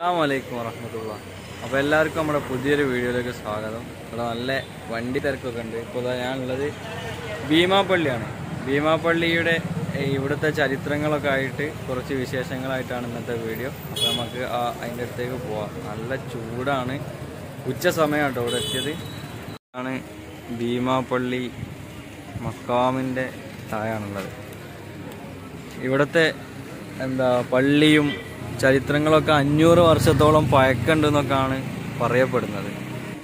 അസ്സാമലൈക്കും വറഹമത്തുള്ള അപ്പോൾ എല്ലാവർക്കും നമ്മുടെ പുതിയൊരു വീഡിയോയിലേക്ക് സ്വാഗതം ഇവിടെ നല്ല വണ്ടി തിരക്കൊക്കെ ഉണ്ട് ഇപ്പോൾ ദാ ഞാനുള്ളത് ഭീമാപ്പള്ളിയാണ് ഭീമാപ്പള്ളിയുടെ ഏ, ഇവിടുത്തെ ചരിത്രങ്ങളൊക്കെ ആയിട്ട് കുറച്ച് വിശേഷങ്ങളായിട്ടാണ് ഇന്നത്തെ വീഡിയോ അപ്പോൾ നമുക്ക് ആ അതിൻ്റെ അടുത്തേക്ക് പോവാം നല്ല ചൂടാണ് ഉച്ച സമയമാണ് കേട്ടോ ഇവിടെ എത്തിയത് ആണ് ഭീമാപ്പള്ളി മക്കാമിൻ്റെ താഴാണുള്ളത് ഇവിടുത്തെ എന്താ പള്ളിയും ചരിത്രങ്ങളൊക്കെ അഞ്ഞൂറ് വർഷത്തോളം പഴക്കമുണ്ടെന്നൊക്കെയാണ് പറയപ്പെടുന്നത്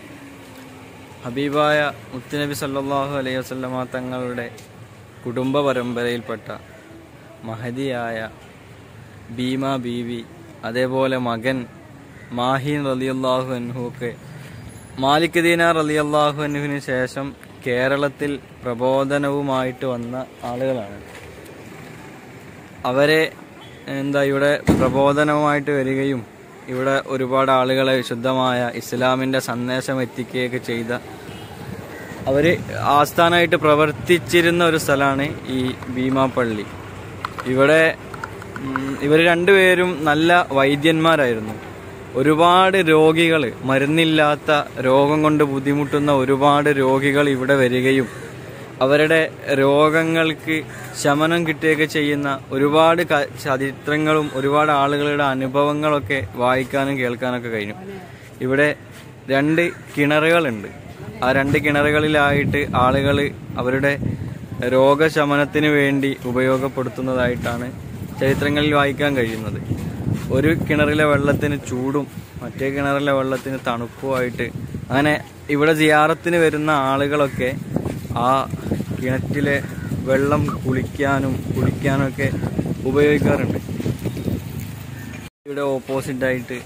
ഹബീബായ മുത്തുനബി സല്ലല്ലാഹു അലൈഹി വസല്ലമ തങ്ങളുടെ കുടുംബ പരമ്പരയിൽപ്പെട്ട മഹതിയായ ഭീമ ബീവി അതേപോലെ മകൻ മാഹിൻ റലിയല്ലാഹു അൻഹു ഒക്കെ മാലിക് ദീനാർ റലിയല്ലാഹു അൻഹുവിന് ശേഷം കേരളത്തിൽ പ്രബോധനവുമായിട്ട് വന്ന ആളുകളാണ് അവരെ എന്താ ഇവിടെ പ്രബോധനവുമായിട്ട് വരികയും ഇവിടെ ഒരുപാട് ആളുകളെ വിശുദ്ധമായ ഇസ്ലാമിൻ്റെ സന്ദേശം എത്തിക്കുകയൊക്കെ ചെയ്ത അവർ ആസ്ഥാനമായിട്ട് പ്രവർത്തിച്ചിരുന്ന ഒരു സ്ഥലമാണ് ഈ ഭീമാപ്പള്ളി ഇവിടെ ഇവർ രണ്ടുപേരും നല്ല വൈദ്യന്മാരായിരുന്നു ഒരുപാട് രോഗികൾ മരുന്നില്ലാത്ത രോഗം കൊണ്ട് ബുദ്ധിമുട്ടുന്ന ഒരുപാട് രോഗികൾ ഇവിടെ വരികയും അവരുടെ രോഗങ്ങൾക്ക് ശമനം കിട്ടുകയൊക്കെ ചെയ്യുന്ന ഒരുപാട് ക- ചരിത്രങ്ങളും ഒരുപാട് ആളുകളുടെ അനുഭവങ്ങളൊക്കെ വായിക്കാനും കേൾക്കാനൊക്കെ കഴിഞ്ഞു ഇവിടെ രണ്ട് കിണറുകളുണ്ട് ആ രണ്ട് കിണറുകളിലായിട്ട് ആളുകൾ അവരുടെ രോഗശമനത്തിന് വേണ്ടി ഉപയോഗപ്പെടുത്തുന്നതായിട്ടാണ് ചരിത്രങ്ങളിൽ വായിക്കാൻ കഴിയുന്നത് ഒരു കിണറിലെ വെള്ളത്തിന് ചൂടും മറ്റേ കിണറിലെ വെള്ളത്തിന് തണുപ്പുമായിട്ട് അങ്ങനെ ഇവിടെ സിയാറത്തിന് വരുന്ന ആളുകളൊക്കെ ആ കിണറ്റിലെ വെള്ളം കുളിക്കാനും കുടിക്കാനും ഒക്കെ ഉപയോഗിക്കാറുണ്ട് ഇവിടെ ഓപ്പോസിറ്റായിട്ട്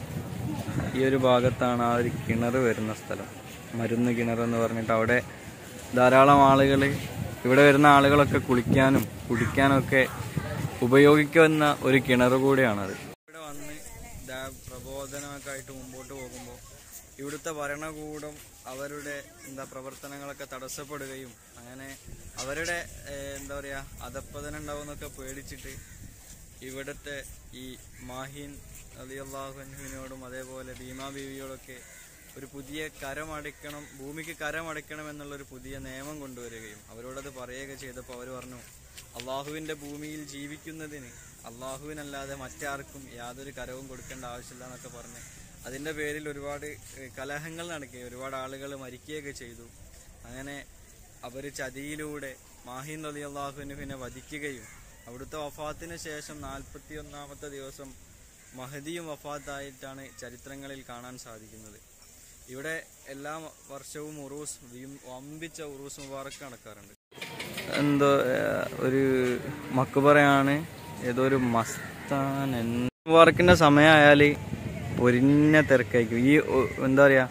ഈ ഒരു ഭാഗത്താണ് ആ ഒരു കിണർ വരുന്ന സ്ഥലം മരുന്ന് കിണർ എന്ന് പറഞ്ഞിട്ട് അവിടെ ധാരാളം ആളുകൾ ഇവിടെ വരുന്ന ആളുകളൊക്കെ കുളിക്കാനും കുടിക്കാനും ഒക്കെ ഉപയോഗിക്കുന്ന ഒരു കിണർ കൂടിയാണത് ഇവിടെ വന്ന് ദാ പ്രബോധനമൊക്കെ ആയിട്ട് മുമ്പോട്ട് പോകുമ്പോൾ ഇവിടുത്തെ ഭരണകൂടം അവരുടെ എന്താ പ്രവർത്തനങ്ങളൊക്കെ തടസ്സപ്പെടുകയും അങ്ങനെ അവരുടെ ഏഹ്, എന്താ പറയുക അധപ്പതനം ഉണ്ടാവുമെന്നൊക്കെ പേടിച്ചിട്ട് ഇവിടുത്തെ ഈ മാഹിൻ അലിയല്ലാഹുവിനോടും അതേപോലെ ഭീമാ ബീവിയോടൊക്കെ ഒരു പുതിയ കരമടയ്ക്കണം ഭൂമിക്ക് കരമടയ്ക്കണം എന്നുള്ളൊരു പുതിയ നിയമം കൊണ്ടുവരികയും അവരോടത് പറയുകയൊക്കെ ചെയ്തപ്പോൾ അവർ പറഞ്ഞു അള്ളാഹുവിൻ്റെ ഭൂമിയിൽ ജീവിക്കുന്നതിന് അള്ളാഹുവിനല്ലാതെ മറ്റാർക്കും യാതൊരു കരവും കൊടുക്കേണ്ട ആവശ്യമില്ല എന്നൊക്കെ പറഞ്ഞ് അതിൻ്റെ പേരിൽ ഒരുപാട് ഏഹ്, കലഹങ്ങൾ നടക്കുകയും ഒരുപാട് ആളുകൾ മരിക്കുകയൊക്കെ ചെയ്തു അങ്ങനെ അവർ ചതിയിലൂടെ മാഹിൻ അലി അള്ളാഹുവിനെ വധിക്കുകയും അവിടുത്തെ വഫാത്തിന് ശേഷം നാൽപ്പത്തി ഒന്നാമത്തെ ദിവസം മഹദിയും വഫാത്തായിട്ടാണ് ചരിത്രങ്ങളിൽ കാണാൻ സാധിക്കുന്നത് ഇവിടെ എല്ലാ വർഷവും ഉറൂസ് വീം- വമ്പിച്ച ഉറൂസ് മുബാറക്ക് നടക്കാറുണ്ട് എന്തോ ഏഹ്, ഒരു മക്കുപറയാണ് ഏതോ ഒരു മസ്താൻ എന്ന് മുബാറക്കിന്റെ സമയമായാൽ പൊരിഞ്ഞ തിരക്കായിരിക്കും ഈ ഒ- എന്താ പറയാ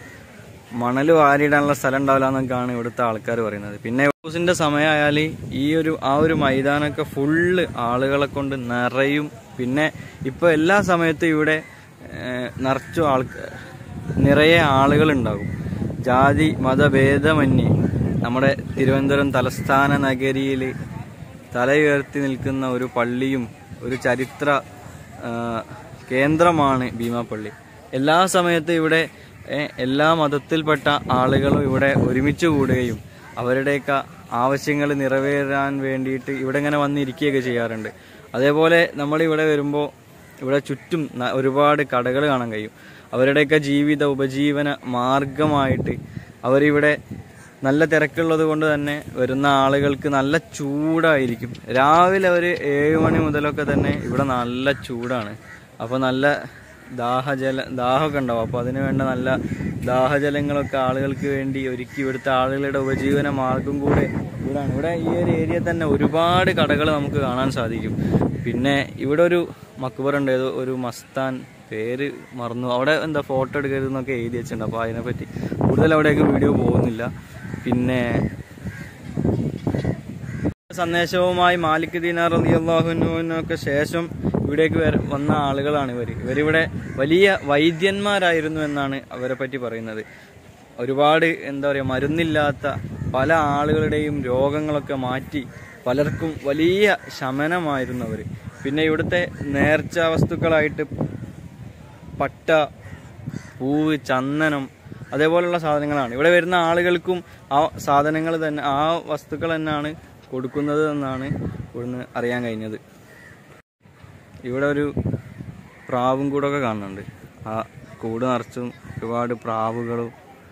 മണൽ വാരിയിടാനുള്ള സ്ഥലം ഉണ്ടാവില്ല എന്നൊക്കെയാണ് ഇവിടുത്തെ ആൾക്കാർ പറയുന്നത് പിന്നെ ഉറൂസിന്റെ സമയമായാൽ ഈ ഒരു ആ ഒരു മൈതാനമൊക്കെ ഫുള്ള് ആളുകളെ കൊണ്ട് നിറയും പിന്നെ ഇപ്പൊ എല്ലാ സമയത്തും ഇവിടെ ഏഹ്, നിറച്ചു ആൾക്കാർ നിറയെ ആളുകൾ ഉണ്ടാകും ജാതി മതഭേദമന്യേ നമ്മുടെ തിരുവനന്തപുരം തലസ്ഥാന നഗരിയിൽ തലയുയർത്തി നിൽക്കുന്ന ഒരു പള്ളിയും ഒരു ചരിത്ര ആ, കേന്ദ്രമാണ് ഭീമാപ്പള്ളി എല്ലാ സമയത്തും ഇവിടെ ഏ, എല്ലാ മതത്തിൽപ്പെട്ട ആളുകളും ഇവിടെ ഒരുമിച്ച് കൂടുകയും അവരുടെയൊക്കെ ആവശ്യങ്ങൾ നിറവേറാൻ വേണ്ടിയിട്ട് ഇവിടെ ഇങ്ങനെ വന്നിരിക്കുകയൊക്കെ ചെയ്യാറുണ്ട് അതേപോലെ നമ്മൾ ഇവിടെ വരുമ്പോൾ ഇവിടെ ചുറ്റും ന- ഒരുപാട് കടകൾ കാണാൻ കഴിയും അവരുടെയൊക്കെ ജീവിത ഉപജീവന മാർഗമായിട്ട് അവരിവിടെ നല്ല തിരക്കുള്ളത് കൊണ്ട് തന്നെ വരുന്ന ആളുകൾക്ക് നല്ല ചൂടായിരിക്കും രാവിലെ ഒരു ഏഴ് മണി മുതലൊക്കെ തന്നെ ഇവിടെ നല്ല ചൂടാണ് അപ്പോൾ നല്ല ദാഹജല ദാഹമൊക്കെ ഉണ്ടാവും അപ്പോൾ അതിന് വേണ്ട നല്ല ദാഹജലങ്ങളൊക്കെ ആളുകൾക്ക് വേണ്ടി ഒരുക്കി ഇവിടുത്തെ ആളുകളുടെ ഉപജീവന മാർഗം കൂടെ ഇവിടാണ് ഇവിടെ ഈ ഒരു ഏരിയ തന്നെ ഒരുപാട് കടകൾ നമുക്ക് കാണാൻ സാധിക്കും പിന്നെ ഇവിടെ ഒരു മക്ബർ ഉണ്ട് ഏതോ ഒരു മസ്താൻ പേര് മറന്നു അവിടെ എന്താ ഫോട്ടോ എടുക്കരുതെന്നൊക്കെ എഴുതി വെച്ചിട്ടുണ്ട് അപ്പോൾ അതിനെപ്പറ്റി കൂടുതൽ അവിടേക്ക് വീഡിയോ പോകുന്നില്ല പിന്നെ സന്ദേശവുമായി മാലിക് ദീനാർ അലിയല്ലാഹുവിനൊക്കെ ശേഷം ഇവിടേക്ക് വര- വന്ന ആളുകളാണ് ഇവർ ഇവരിവിടെ വലിയ വൈദ്യന്മാരായിരുന്നു എന്നാണ് അവരെ പറ്റി പറയുന്നത് ഒരുപാട് എന്താ പറയുക മരുന്നില്ലാത്ത പല ആളുകളുടെയും രോഗങ്ങളൊക്കെ മാറ്റി പലർക്കും വലിയ ശമനമായിരുന്നു അവർ പിന്നെ ഇവിടുത്തെ നേർച്ച വസ്തുക്കളായിട്ട് പട്ട പൂവ് ചന്ദനം അതേപോലുള്ള സാധനങ്ങളാണ് ഇവിടെ വരുന്ന ആളുകൾക്കും ആ സാധനങ്ങൾ തന്നെ ആ വസ്തുക്കൾ തന്നെയാണ് കൊടുക്കുന്നത് എന്നാണ് ഇവിടുന്ന് അറിയാൻ കഴിഞ്ഞത് ഇവിടെ ഒരു പ്രാവും കൂടൊക്കെ കാണുന്നുണ്ട് ആ കൂട് നിറച്ചും ഒരുപാട് പ്രാവുകളും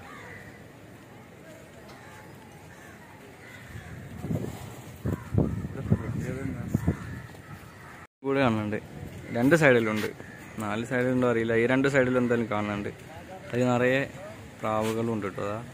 കൂടെ കാണുന്നുണ്ട് രണ്ട് സൈഡിലുണ്ട് നാല് സൈഡിലുണ്ടോ അറിയില്ല ഈ രണ്ട് സൈഡിലും എന്തായാലും കാണുന്നുണ്ട് അതിൽ നിറയെ പ്രാവുകളും ഉണ്ട് കേട്ടോ അതാ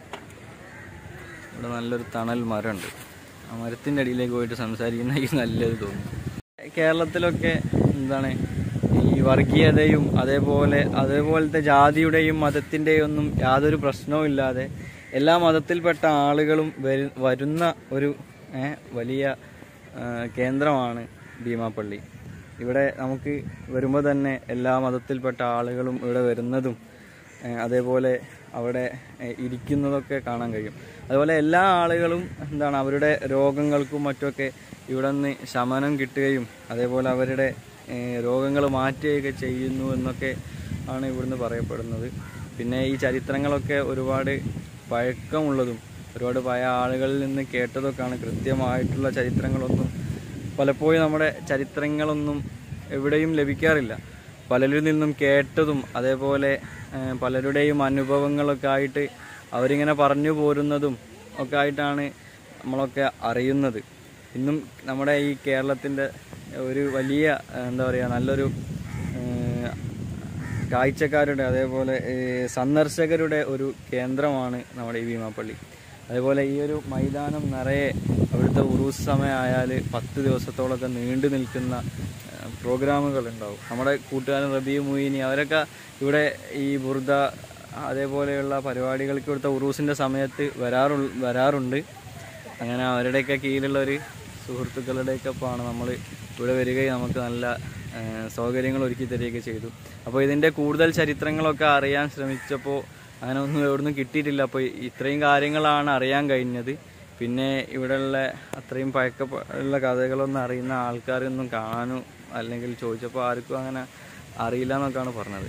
ഇവിടെ നല്ലൊരു തണൽ മരമുണ്ട് ആ മരത്തിൻ്റെ അടിയിലേക്ക് പോയിട്ട് സംസാരിക്കുന്ന ഈ നല്ലത് തോന്നുന്നു കേരളത്തിലൊക്കെ എന്താണ് ഈ വർഗീയതയും അതേപോലെ അതേപോലത്തെ ജാതിയുടെയും മതത്തിൻ്റെയും ഒന്നും യാതൊരു പ്രശ്നവും ഇല്ലാതെ എല്ലാ മതത്തിൽപ്പെട്ട ആളുകളും വരു വരുന്ന ഒരു ഏ, വലിയ ആ, കേന്ദ്രമാണ് ഭീമാപ്പള്ളി ഇവിടെ നമുക്ക് വരുമ്പോൾ തന്നെ എല്ലാ മതത്തിൽപ്പെട്ട ആളുകളും ഇവിടെ വരുന്നതും ഏ, അതേപോലെ അവിടെ ഏ, ഇരിക്കുന്നതൊക്കെ കാണാൻ കഴിയും അതുപോലെ എല്ലാ ആളുകളും എന്താണ് അവരുടെ രോഗങ്ങൾക്കും മറ്റുമൊക്കെ ഇവിടെ നിന്ന് ശമനം കിട്ടുകയും അതേപോലെ അവരുടെ രോഗങ്ങൾ മാറ്റുകയൊക്കെ ചെയ്യുന്നു എന്നൊക്കെ ആണ് ഇവിടുന്ന് പറയപ്പെടുന്നത് പിന്നെ ഈ ചരിത്രങ്ങളൊക്കെ ഒരുപാട് പഴക്കമുള്ളതും ഒരുപാട് പഴയ ആളുകളിൽ നിന്ന് കേട്ടതൊക്കെയാണ് കൃത്യമായിട്ടുള്ള ചരിത്രങ്ങളൊന്നും പലപ്പോഴും നമ്മുടെ ചരിത്രങ്ങളൊന്നും എവിടെയും ലഭിക്കാറില്ല പലരിൽ നിന്നും കേട്ടതും അതേപോലെ ഏഹ്, പലരുടെയും അനുഭവങ്ങളൊക്കെ ആയിട്ട് അവരിങ്ങനെ പറഞ്ഞു പോരുന്നതും ഒക്കെ ആയിട്ടാണ് നമ്മളൊക്കെ അറിയുന്നത് ഇന്നും നമ്മുടെ ഈ കേരളത്തിൻ്റെ ഒരു വലിയ ഏഹ്, എന്താ പറയുക നല്ലൊരു ഏഹ്, കാഴ്ചക്കാരുടെ അതേപോലെ ഏഹ്, സന്ദർശകരുടെ ഒരു കേന്ദ്രമാണ് നമ്മുടെ ഈ ഭീമാപ്പള്ളി അതേപോലെ ഈ ഒരു മൈതാനം നിറയെ അവിടുത്തെ ഉറൂസ് സമയമായാൽ പത്ത് ദിവസത്തോളമൊക്കെ നീണ്ടു നിൽക്കുന്ന ഏഹ്, പ്രോഗ്രാമുകൾ ഉണ്ടാവും നമ്മുടെ കൂട്ടുകാരൻ റബി മുയിനി അവരൊക്കെ ഇവിടെ ഈ ബുർദ അതേപോലെയുള്ള പരിപാടികൾക്ക് ഇവിടുത്തെ ഉറൂസിൻ്റെ സമയത്ത് വരാറു വരാറുണ്ട് അങ്ങനെ അവരുടെയൊക്കെ കീഴിലുള്ള ഒരു സുഹൃത്തുക്കളുടെയൊക്കെ ഒപ്പമാണ് നമ്മൾ ഇവിടെ വരികയും നമുക്ക് നല്ല ആ, സൗകര്യങ്ങൾ ഒരുക്കി തരികയൊക്കെ ചെയ്തു അപ്പോൾ ഇതിൻ്റെ കൂടുതൽ ചരിത്രങ്ങളൊക്കെ അറിയാൻ ശ്രമിച്ചപ്പോൾ അങ്ങനെ ഒന്നും എവിടുന്നും കിട്ടിയിട്ടില്ല അപ്പോൾ ഇത്രയും കാര്യങ്ങളാണ് അറിയാൻ കഴിഞ്ഞത് പിന്നെ ഇവിടെയുള്ള അത്രയും പഴക്ക ഉള്ള കഥകളൊന്നും അറിയുന്ന ആൾക്കാരൊന്നും കാണാനും അല്ലെങ്കിൽ ചോദിച്ചപ്പോൾ ആർക്കും അങ്ങനെ അറിയില്ല എന്നൊക്കെയാണ് പറഞ്ഞത്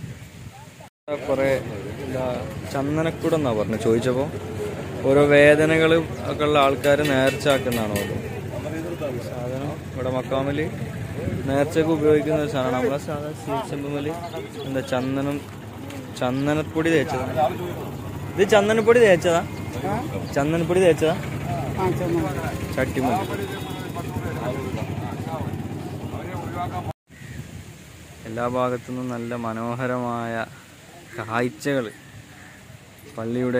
കുറെ എന്താ ചന്ദനക്കൂടം എന്നാ പറഞ്ഞു ചോദിച്ചപ്പോൾ ഓരോ വേദനകളും ഒക്കെ ഉള്ള ആൾക്കാർ നേർച്ചാക്കുന്നതാണ് ഓരോ സാധനം ഇവിടെ മക്കാമില് നേർച്ചക്ക് ഉപയോഗിക്കുന്ന ഒരു സാധനം നമ്മളെ സാധാ സീച്ചമ്പുമല് എന്താ ചന്ദനം ചന്ദനപ്പൊടി തേച്ചതാ ഇത് ചന്ദനപ്പൊടി തേച്ചതാ ചന്ദനപ്പൊടി തേച്ചതാ ചട്ടിമല്ലി എല്ലാ ഭാഗത്തു നിന്നും നല്ല മനോഹരമായ കാഴ്ചകൾ പള്ളിയുടെ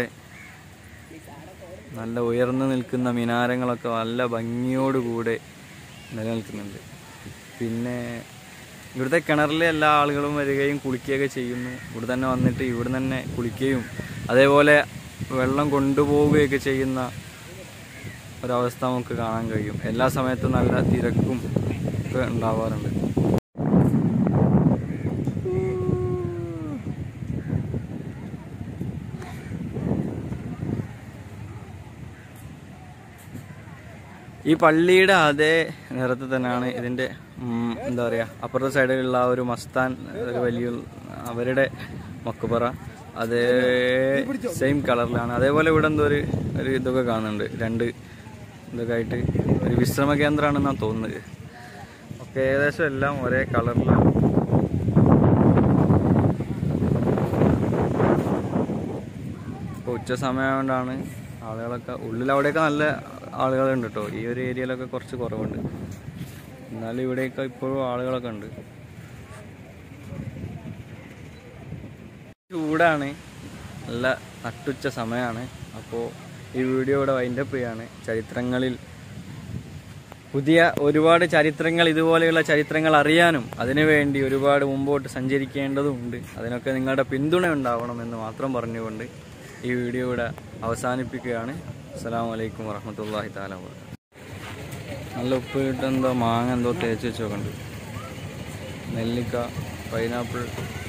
നല്ല ഉയർന്നു നിൽക്കുന്ന മിനാരങ്ങളൊക്കെ നല്ല ഭംഗിയോടുകൂടെ നിലനിൽക്കുന്നുണ്ട് പിന്നെ ഇവിടുത്തെ കിണറിലെ എല്ലാ ആളുകളും വരികയും കുളിക്കുകയൊക്കെ ചെയ്യുന്നു ഇവിടെ തന്നെ വന്നിട്ട് ഇവിടെ തന്നെ കുളിക്കുകയും അതേപോലെ വെള്ളം കൊണ്ടുപോവുകയൊക്കെ ചെയ്യുന്ന ഒരവസ്ഥ നമുക്ക് കാണാൻ കഴിയും എല്ലാ സമയത്തും നല്ല തിരക്കും ഒക്കെ ഉണ്ടാവാറുണ്ട് ഈ പള്ളിയുടെ അതേ നിറത്തിൽ തന്നെയാണ് ഇതിന്റെ ഉം, എന്താ പറയാ അപ്പുറത്തെ സൈഡിലുള്ള ആ ഒരു മസ്താൻ ഒരു വലിയ അവരുടെ മക്കുപറ അതേ സെയിം കളറിലാണ് അതേപോലെ ഇവിടെ എന്തോ ഒരു ഒരു ഇതൊക്കെ കാണുന്നുണ്ട് രണ്ട് ഇതൊക്കെ ആയിട്ട് ഒരു വിശ്രമ കേന്ദ്രമാണെന്നാണ് തോന്നുന്നത് ഒക്കെ ഏകദേശം എല്ലാം ഒരേ കളറിലാണ് ഇപ്പോൾ ഉച്ച സമയമായതുകൊണ്ടാണ് ആളുകളൊക്കെ ഉള്ളിൽ അവിടെയൊക്കെ നല്ല ആളുകളുണ്ട് കേട്ടോ ഈ ഒരു ഏരിയയിലൊക്കെ കുറച്ച് കുറവുണ്ട് എന്നാലും ഇവിടെയൊക്കെ ഇപ്പോഴും ആളുകളൊക്കെ ഉണ്ട് ചൂടാണ് നല്ല നട്ടുച്ച സമയമാണ് അപ്പോൾ ഈ വീഡിയോ ഇവിടെ വൈൻഡപ്പ് ചെയ്യാണ് ചരിത്രങ്ങളിൽ പുതിയ ഒരുപാട് ചരിത്രങ്ങൾ ഇതുപോലെയുള്ള ചരിത്രങ്ങൾ അറിയാനും അതിനുവേണ്ടി ഒരുപാട് മുമ്പോട്ട് സഞ്ചരിക്കേണ്ടതുണ്ട് അതിനൊക്കെ നിങ്ങളുടെ പിന്തുണ ഉണ്ടാവണം എന്ന് മാത്രം പറഞ്ഞുകൊണ്ട് ഈ വീഡിയോ ഇവിടെ അവസാനിപ്പിക്കുകയാണ് അസ്സാം വലൈക്കും വറഹമത്തല്ലാഹി താല നല്ല ഉപ്പ് ഇട്ട് എന്തോ മാങ്ങ എന്തോ തേച്ച് വെച്ചൊക്കെ ഉണ്ട് നെല്ലിക്ക പൈനാപ്പിൾ